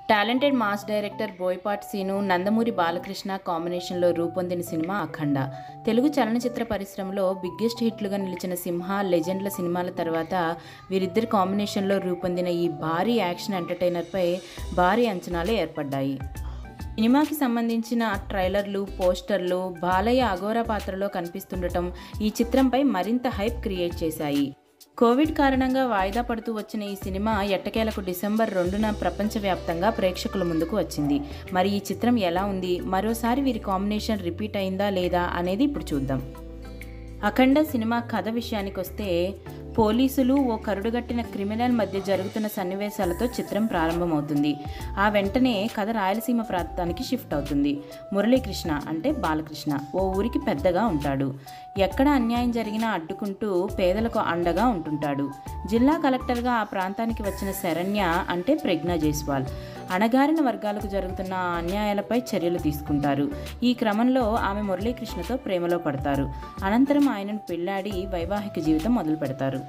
talented mass director Boyapati Seenu Nandamuri Balakrishna కాంబినేషన్లో రూపొందిన cinema అఖండ తెలుగు చలనచిత్ర పరిశ్రమలో బిగ్గెస్ట్ హిట్లుగా నిలిచిన సింహ లెజెండ్ల సినిమాల తర్వాత వీరిద్దరి కాంబినేషన్లో రూపొందిన ఈ భారీ యాక్షన్ ఎంటర్టైనర్పై భారీ అంచనాలు ఏర్పడ్డాయి సినిమాకి సంబంధించిన ట్రైలర్లు పోస్టర్లు బాలయ్య అఘోర పాత్రలో కనిపిస్తుండటం ఈ చిత్రంపై మరింత హైప్ క్రియేట్ చేశాయి కోవిడ్ కారణంగా వాయిదా పడుతూ వచ్చిన ఈ సినిమా ఎట్టకేలకు డిసెంబర్ రెండున ప్రపంచవ్యాప్తంగా ప్రేక్షకుల ముందుకు వచ్చింది మరి ఈ చిత్రం ఎలా ఉంది మరోసారి వీరి కాంబినేషన్ రిపీట్ అయిందా లేదా అనేది ఇప్పుడు చూద్దాం అఖండ సినిమా కథ విషయానికి వస్తే పోలీసులు ఓ కరుడుగట్టిన క్రిమినల్ మధ్య జరుగుతున్న సన్నివేశాలతో చిత్రం ప్రారంభమవుతుంది ఆ వెంటనే కథ రాయలసీమ ప్రాంతానికి షిఫ్ట్ అవుతుంది మురళీకృష్ణ అంటే బాలకృష్ణ ఓ ఊరికి పెద్దగా ఉంటాడు ఎక్కడ అన్యాయం జరిగినా అడ్డుకుంటూ పేదలకు అండగా ఉంటుంటాడు జిల్లా కలెక్టర్గా ఆ ప్రాంతానికి వచ్చిన శరణ్య అంటే ప్రజ్ఞా జైస్వాల్ అణగారిన వర్గాలకు జరుగుతున్న ఆ అన్యాయాలపై చర్యలు తీసుకుంటారు ఈ క్రమంలో ఆమె మురళీకృష్ణతో ప్రేమలో పడతారు అనంతరం ఆయనను పెళ్లాడి వైవాహిక జీవితం మొదలు పెడతారు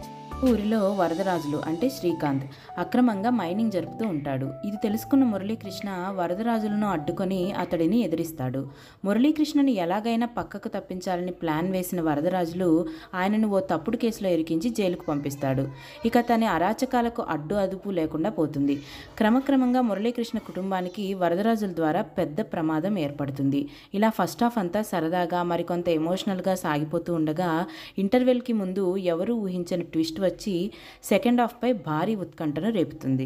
ఊరిలో వరదరాజులు అంటే శ్రీకాంత్ అక్రమంగా మైనింగ్ జరుపుతూ ఉంటాడు ఇది తెలుసుకున్న మురళీకృష్ణ వరదరాజులను అడ్డుకొని అతడిని ఎదిరిస్తాడు మురళీకృష్ణని ఎలాగైనా పక్కకు తప్పించాలని ప్లాన్ వేసిన వరదరాజులు ఆయనను ఓ తప్పుడు కేసులో ఇరికించి జైలుకు పంపిస్తాడు ఇక తన అరాచకాలకు అడ్డు అదుపు లేకుండా పోతుంది క్రమక్రమంగా మురళీకృష్ణ కుటుంబానికి వరదరాజుల ద్వారా పెద్ద ప్రమాదం ఏర్పడుతుంది ఇలా ఫస్ట్ హాఫ్ అంతా సరదాగా మరికొంత ఎమోషనల్గా సాగిపోతూ ఉండగా ఇంటర్వెల్కి ముందు ఎవరూ ఊహించని ట్విస్ట్ వచ్చి సెకండ్ హాఫ్పై భారీ ఉత్కంఠను రేపుతుంది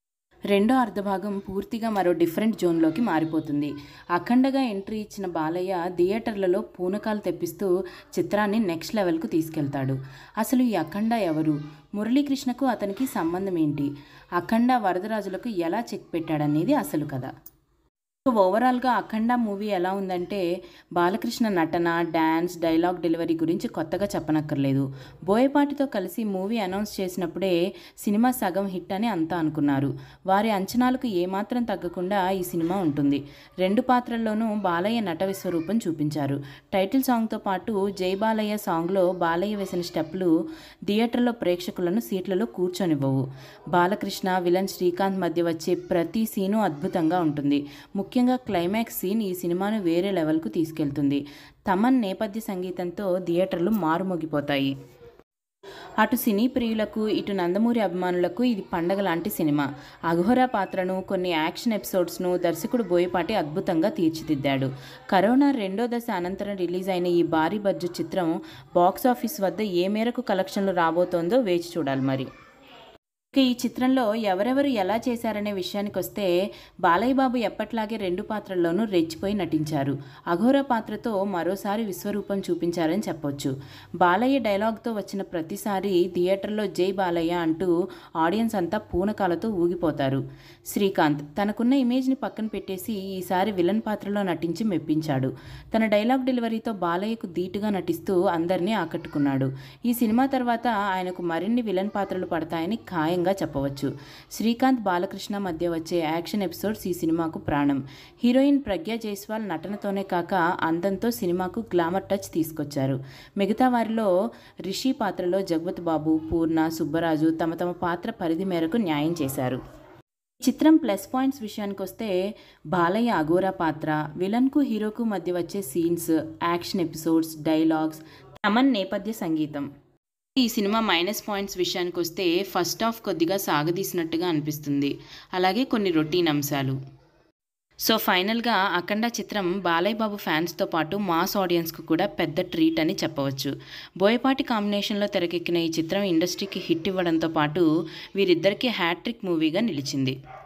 రెండో అర్ధభాగం పూర్తిగా మరో డిఫరెంట్ జోన్లోకి మారిపోతుంది అఖండగా ఎంట్రీ ఇచ్చిన బాలయ్య థియేటర్లలో పూనకాలు తెప్పిస్తూ చిత్రాన్ని నెక్స్ట్ లెవెల్కు తీసుకెళ్తాడు అసలు ఈ అఖండ ఎవరు మురళీకృష్ణకు అతనికి సంబంధం ఏంటి అఖండ వరదరాజులకు ఎలా చెక్ పెట్టాడనేది అసలు కథ ఓవరాల్గా అఖండ మూవీ ఎలా ఉందంటే బాలకృష్ణ నటన డ్యాన్స్ డైలాగ్ డెలివరీ గురించి కొత్తగా చెప్పనక్కర్లేదు బోయపాటితో కలిసి మూవీ అనౌన్స్ చేసినప్పుడే సినిమా సగం హిట్ అని అంతా అనుకున్నారు వారి అంచనాలకు ఏమాత్రం తగ్గకుండా ఈ సినిమా ఉంటుంది రెండు పాత్రల్లోనూ బాలయ్య నట విశ్వరూపం చూపించారు టైటిల్ సాంగ్తో పాటు జై బాలయ్య సాంగ్లో బాలయ్య వేసిన స్టెప్లు థియేటర్లో ప్రేక్షకులను సీట్లలో కూర్చొనివ్వవు బాలకృష్ణ విలన్ శ్రీకాంత్ మధ్య వచ్చే ప్రతి సీను అద్భుతంగా ఉంటుంది ముఖ్యంగా క్లైమాక్స్ సీన్ ఈ సినిమాను వేరే లెవెల్కు తీసుకెళ్తుంది తమన్ నేపథ్య సంగీతంతో థియేటర్లు మారుమోగిపోతాయి అటు సినీ ప్రియులకు ఇటు నందమూరి అభిమానులకు ఇది పండగ లాంటి సినిమా అఘోర పాత్రను కొన్ని యాక్షన్ ఎపిసోడ్స్ను దర్శకుడు బోయపాటి అద్భుతంగా తీర్చిదిద్దాడు కరోనా రెండో దశ అనంతరం రిలీజ్ అయిన ఈ భారీ బడ్జెట్ చిత్రం బాక్స్ ఆఫీస్ వద్ద ఏ మేరకు కలెక్షన్లు రాబోతోందో వేచి చూడాలి మరి ఇక ఈ చిత్రంలో ఎవరెవరు ఎలా చేశారనే విషయానికి వస్తే బాలయ్య బాబు ఎప్పట్లాగే రెండు పాత్రల్లోనూ రెచ్చిపోయి నటించారు అఘోర పాత్రతో మరోసారి విశ్వరూపం చూపించారని చెప్పొచ్చు బాలయ్య డైలాగ్తో వచ్చిన ప్రతిసారి థియేటర్లో జై బాలయ్య అంటూ ఆడియన్స్ అంతా పూనకాలతో ఊగిపోతారు శ్రీకాంత్ తనకున్న ఇమేజ్ని పక్కన పెట్టేసి ఈసారి విలన్ పాత్రలో నటించి మెప్పించాడు తన డైలాగ్ డెలివరీతో బాలయ్యకు ధీటుగా నటిస్తూ అందరినీ ఆకట్టుకున్నాడు ఈ సినిమా తర్వాత ఆయనకు మరిన్ని విలన్ పాత్రలు పడతాయని ఖాయంగా చెప్పవచ్చు శ్రీకాంత్ బాలకృష్ణ మధ్య వచ్చే యాక్షన్ ఎపిసోడ్స్ ఈ సినిమాకు ప్రాణం హీరోయిన్ ప్రజ్ఞా జైస్వాల్ నటనతోనే కాక అందంతో సినిమాకు గ్లామర్ టచ్ తీసుకొచ్చారు మిగతా వారిలో రిషి పాత్రలో జగవత్ బాబు పూర్ణ సుబ్బరాజు తమ తమ పాత్ర పరిధి మేరకు న్యాయం చేశారు చిత్రం ప్లస్ పాయింట్స్ విషయానికి వస్తే బాలయ్య అఘోరా పాత్ర విలన్కు హీరోకు మధ్య వచ్చే scenes action episodes dialogues Thaman నేపథ్య సంగీతం ఈ సినిమా మైనస్ పాయింట్స్ విషయానికి వస్తే ఫస్ట్ హాఫ్ కొద్దిగా సాగదీసినట్టుగా అనిపిస్తుంది అలాగే కొన్ని రొటీన్ అంశాలు సో ఫైనల్గా అఖండ చిత్రం బాలయ్య బాబు ఫ్యాన్స్తో పాటు మాస్ ఆడియన్స్కు కూడా పెద్ద ట్రీట్ అని చెప్పవచ్చు బోయపాటి కాంబినేషన్లో తెరకెక్కిన ఈ చిత్రం ఇండస్ట్రీకి హిట్ ఇవ్వడంతో పాటు వీరిద్దరికీ హ్యాట్రిక్ మూవీగా నిలిచింది